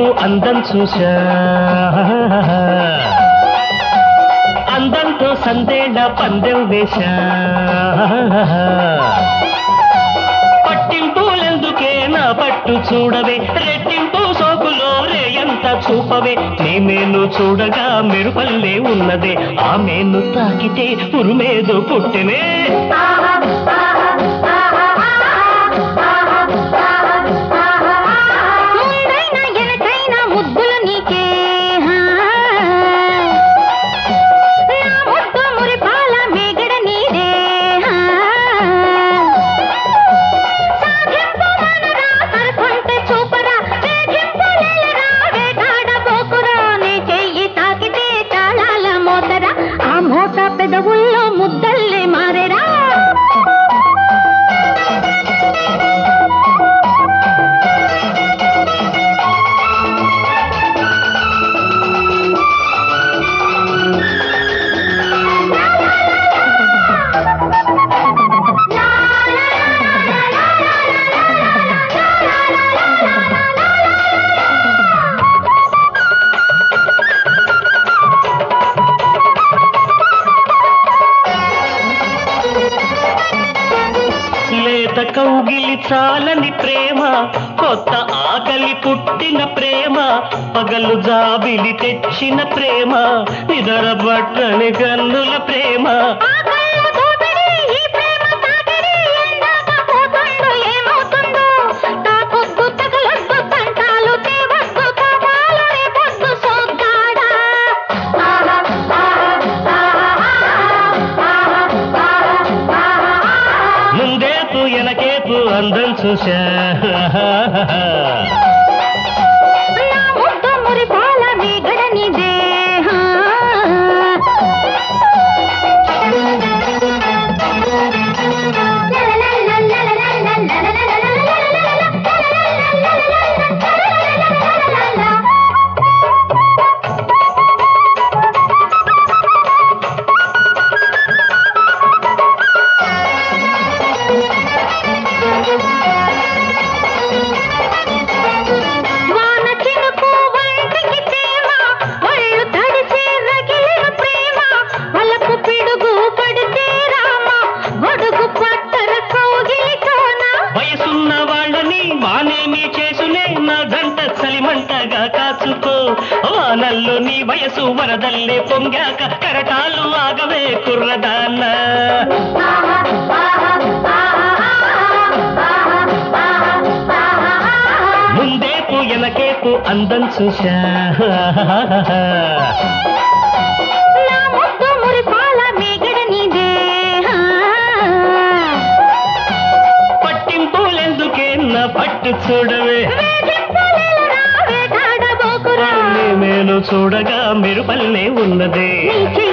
వైపు అందం చూశా అందంతో సందేళ్ళ పందెం వేశా పట్టింపులెందుకే నా పట్టు చూడవే రెట్టింపు సోకులో రేయంత చూపవే నీ మేను చూడగా మెరుపల్లే ఉన్నదే ఆ మేను తాకితే ఉరుమేదో పుట్టెనే ముందైనా ఎనకైనా ముద్దులు నీకే హా. నా ముద్దు మురిపాల మేగడ నీదే హా. సాధింపు మనరా సరుకుంటే చూపరా వేధింపు లేలరా వేటాడబోకురా నీ చెయ్యి తాకితే చాలాల మోతరా ఆ మోత పెదవుల్లో ముద్దల్లే మారెరా లేత కౌగిలి చాలని ప్రేమ కొత్త ఆకలి పుట్టిన ప్రేమ పగలు జాబిలి తెచ్చిన ప్రేమ నిదర బట్టని గన్నుల ప్రేమ ఆ కళ్ళ దోపిడి, ఈ ప్రేమ తాకిడి, ఎందాక పోతుందో ఏమవుతుందో? తాకొద్దు, తగలొద్దు, తంటాలు తేవద్దు, కాపాలు రేపొద్దు, సోగ్గాడా. ముందేపు ఎనకేపు అందం చూశా నా ముద్దు మురిపాల మీగడ నీదే, హా. వాన చినుకు వంటికి తేమ, ఒళ్ళు తడిసే రగిలిన ప్రేమ, వలపు పిడుగు పడితే రామ, గొడుగు పట్టర కౌగిలితోన. వయసున్న వాళ్ళని మానేమి చేసునే నా జంట చలిమంటగా కాచుకో వానల్లో నీ వయసు వరదల్లే పొంగాక కరటాలు ఆగవే కుర్రదాన్న ముందేపు ఎనకేపు అందం చూశా నా ముద్దు మురిపాల మీగడ నీదే, హా. పట్టింపులెందుకే నా పట్టు చూడవే వేధింపులేలరా, వేటాడబోకురా. నీ మేలు చూడగా మెరుపల్లే ఉన్నదే నీ